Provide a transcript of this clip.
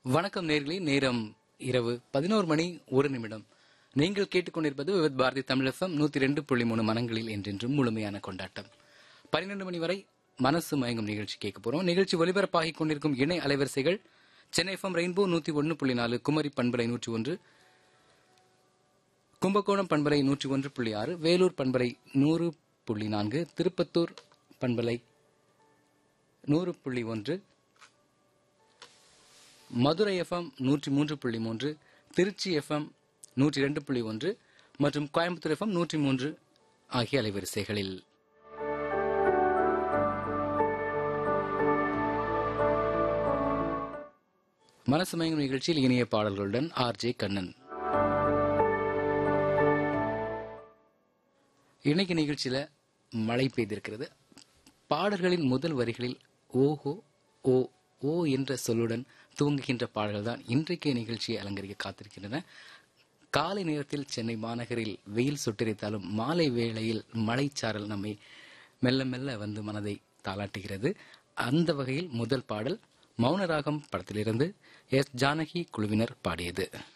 வணக்கம் நேர்களே நேரம் இரவு பதினோரு மணி ஒரு நிமிடம் நீங்கள் கேட்டுக்கொண்டிருப்பது விவத் பாரதி தமிழகம் நூத்தி ரெண்டு புள்ளி மூணு மனங்களில் என்றென்றும் முழுமையான கொண்டாட்டம் பன்னிரண்டு மணி வரை மனசு மயங்கும் நிகழ்ச்சி கேட்க போறோம் நிகழ்ச்சி ஒலிபரப்பாகிக் கொண்டிருக்கும் இணை அலைவரிசைகள் சென்னை எஃப்எம் ரெயின்போ நூத்தி ஒன்னு புள்ளி நாலு குமரி பண்பலை நூற்றி ஒன்று கும்பகோணம் பண்பலை நூற்றி ஒன்று புள்ளி ஆறு வேலூர் பண்பலை நூறு புள்ளி நான்கு திருப்பத்தூர் பண்பலை நூறு புள்ளி ஒன்று மதுரை எஃப்எம் நூற்றி மூன்று புள்ளி மூன்று திருச்சி எஃப்எம் நூற்றி ரெண்டு புள்ளி ஒன்று மற்றும் கோயம்புத்தூர் எஃப்எம் நூற்றி மூன்று ஆகிய அலைவரிசைகளில் மனசு மயங்கும் நிகழ்ச்சியில் இனிய பாடல்களுடன் ஆர் ஜே கண்ணன் இன்னைக்கு நிகழ்ச்சியில மழை பெய்திருக்கிறது பாடல்களின் முதல் வரிகளில் ஓஹோ ஓ ஓ என்ற சொல்லுடன் துவங்குகின்ற பாடல்கள் தான் இன்றைக்கு நிகழ்ச்சியை அலங்கரிக்க காத்திருக்கின்றன காலை நேரத்தில் சென்னை மாநகரில் வெயில் சுட்டரித்தாலும் மாலை வேளையில் மழைச்சாரல் நம்மை மெல்ல மெல்ல வந்து மனதை தாளாட்டுகிறது அந்த வகையில் முதல் பாடல் மௌனராகம் படத்திலிருந்து எஸ் ஜானகி குழுவினர் பாடியது